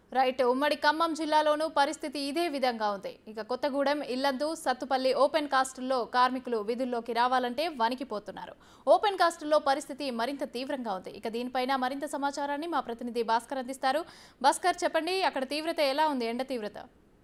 right ఉమ్మడి ఖమ్మం జిల్లాలోనూ పరిస్థితి ఇదే విధంగా ఉంది ఇక కొత్తగూడెం ఇల్లందు సత్తుపల్లి ఓపెన్ కాస్టుల్లో కార్మికులు విధుల్లోకి రావాలంటే వణికిపోతున్నారు ఓపెన్ కాస్టుల్లో పరిస్థితి మరింత తీవ్రంగా ఉంది ఇక దీనిపైన మరింత సమాచారాన్ని మా ప్రతినిధి భాస్కర్ అందిస్తారు భాస్కర్ చెప్పండి అక్కడ తీవ్రత ఎలా ఉంది ఎండ తీవ్రత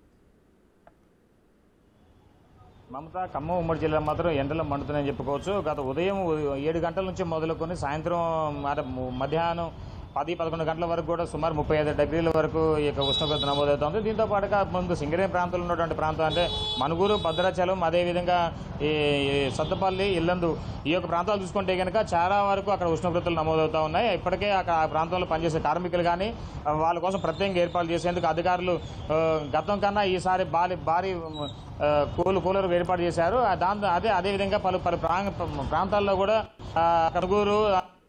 మమత ఖమ్మం ఉమ్మడి జిల్లా మాత్రం ఎండలు మండుతున్నాయని చెప్పుకోవచ్చు గత ఉదయం ఏడు గంటల నుంచి మొదలుకొని సాయంత్రం మరి మధ్యాహ్నం పది పదకొండు గంటల వరకు కూడా సుమారు ముప్పై ఐదు డిగ్రీల వరకు ఈ యొక్క ఉష్ణోగ్రత నమోదవుతుంది దీంతో పాటుగా ముందు సింగరేణి ప్రాంతంలో ఉన్నటువంటి ప్రాంతం అంటే మనుగూరు భద్రాచలం అదేవిధంగా ఈ ఈ సత్తపల్లి ఇల్లందు ఈ యొక్క ప్రాంతాలు చూసుకుంటే కనుక చాలా వరకు అక్కడ ఉష్ణోగ్రతలు నమోదవుతూ ఉన్నాయి ఇప్పటికే అక్కడ ఆ ప్రాంతంలో పనిచేసే కార్మికులు కానీ వాళ్ళ కోసం ప్రత్యేకంగా ఏర్పాట్లు చేసేందుకు అధికారులు ఆ, గతం కన్నా ఈసారి భారీ భారీ ఆ, కూలు కూలర్ ఏర్పాటు చేశారు ఆ దాంతో అదే అదేవిధంగా పలు పలు ప్రాంత ప్రాంతాల్లో కూడా ఆ, కడుగూరు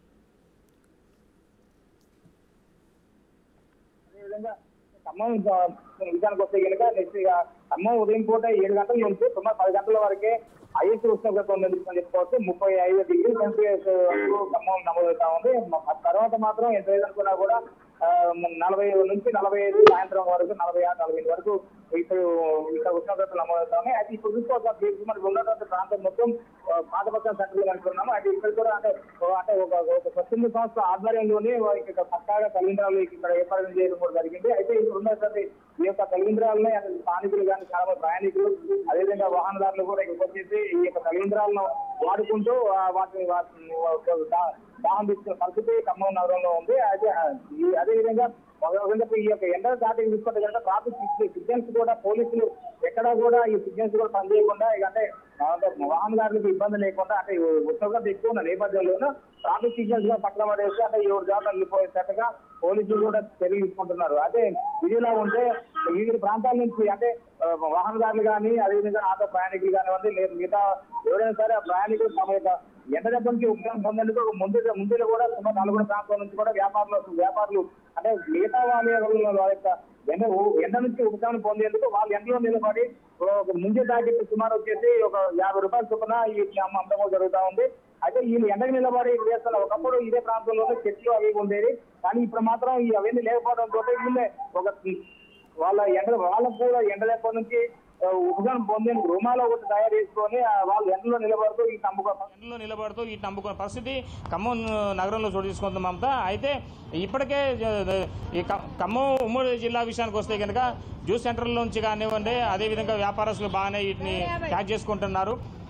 అదేవిధంగా ఖమ్మం విషయానికి వస్తే కనుక నెక్స్ట్ ఇక ఖమ్మం ఉదయం పూట ఏడు గంటల నుంచి సుమారు పది గంటల వరకే హైయెస్ట్ ఉష్ణోగ్రత ఉందని చెప్పుకోవచ్చు ముప్పై ఐదు డిగ్రీ సెల్సియస్ వరకు ఖమ్మం నమోదవుతా ఉంది ఆ తర్వాత మాత్రం ఎంత లేదనుకున్నా కూడా ఆ, నలభై నుంచి నలభై ఐదు సాయంత్రం వరకు నలభై ఆరు నలభై ఐదు వరకు ఇప్పుడు ఇక్కడ ఉష్ణోగ్రతలు నమోదవుతా ఉన్నాయి అయితే ఇప్పుడు చూసుకోవచ్చు మనకి ఉన్నటువంటి ప్రాంతం మొత్తం ఆ, పాతపక్కన సెంటర్ అనుకున్నాము అయితే ఇక్కడ కూడా అంటే ఓ అంటే ఒక ఒక స్వచ్ఛంద సంస్థ ఆధ్వర్యంలోనే ఇక్కడ పక్కాగా కలిగింద్రాలు ఇక్కడ ఏర్పాటు చేయడం కూడా జరిగింది అయితే ఇప్పుడు ఉన్నటువంటి ఈ యొక్క కలిగింద్రాలని అంటే స్థానికులు కానీ చాలా మంది ప్రయాణికులు అదేవిధంగా వాహనదారులు కూడా ఇక్కడ వచ్చేసి ఈ యొక్క కలిగింద్రాలను వాడుకుంటూ ఆ, వాటిని వాటిని ఒక దా- దాహం తీసుకున్న పరిస్థితి ఖమ్మం నగరంలో ఉంది అయితే ఆ, ఈ అదేవిధంగా ఒక విధంగా ఈ యొక్క ఎండ దాటి చూసుకుంటే కనుక ట్రాఫిక్ సిగ్నల్స్ కూడా పోలీసులు ఎక్కడా కూడా ఈ సిగ్నల్స్ కూడా పనిచేయకుండా ఇక అంటే ఆ, అంటే వాహనదారులకు ఇబ్బంది లేకుండా అంటే ఈ ఉష్ణోగ్రత ఎక్కువ ఉన్న నేపథ్యంలోనూ ట్రాఫిక్ సిగ్నల్స్ గా పక్కన పడేసి అంటే ఎవరు జాబ్ వెళ్ళిపోయేటట్టుగా పోలీసులు కూడా చర్యలు తీసుకుంటున్నారు అదే ఇదిలా ఉంటే వివిధ ప్రాంతాల నుంచి అంటే ఆ, వాహనదారులు కానీ అదేవిధంగా ఆటో ప్రయాణికులు కానివ్వండి లేదు మిగతా ఎవరైనా సరే ఆ ప్రయాణికులు తమ యొక్క ఎండ దెబ్బ నుంచి ఉపయోగం పొందేందుకు ముందు ముందులో కూడా సుమారు నల్గొండ ప్రాంతం నుంచి కూడా వ్యాపారులు వ్యాపారులు అంటే మిగతా వాళ్ళ యొక్క- వాళ్ళ యొక్క ఎండ ఎండ నుంచి ఉపశమనం పొందేందుకు వాళ్ళు ఎండలో నిలబడి ఒక ముందు టార్గెట్ సుమారు వచ్చేసి ఒక యాభై రూపాయల చొప్పున ఈ అమ్మకం జరుగుతా ఉంది అయితే వీళ్ళు ఎండకు నిలబడి వేస్తున్న ఒకప్పుడు ఇదే ప్రాంతంలోనే చెట్లు అవి ఉండేవి కానీ ఇప్పుడు మాత్రం ఈ అవన్నీ లేకపోవడం తోటి వీళ్ళే ఒక వాళ్ళ ఎండ వాళ్ళకు కూడా ఎండ దెబ్బ నుంచి ఆ, ఉపశమనం పొందేందుకు రుమాలు ఒకటి తయారు చేసుకొని ఆ, వాళ్ళు ఎండలో నిలబడుతూ ఈ నమ్ముకోవడం ఎండలో నిలబడుతూ ఈ నమ్ముకున్న పరిస్థితి ఖమ్మం నగరంలో చోటు తీసుకుంది మమత అయితే ఇప్పటికే జ- ఈ ఖ- ఖమ్మం ఉమ్మడి జిల్లా విషయానికి వస్తే కనుక జ్యూస్ సెంటర్ల నుంచి కానివ్వండి అదేవిధంగా వ్యాపారస్తులు బాగానే వీటిని ప్యాక్ చేసుకుంటున్నారు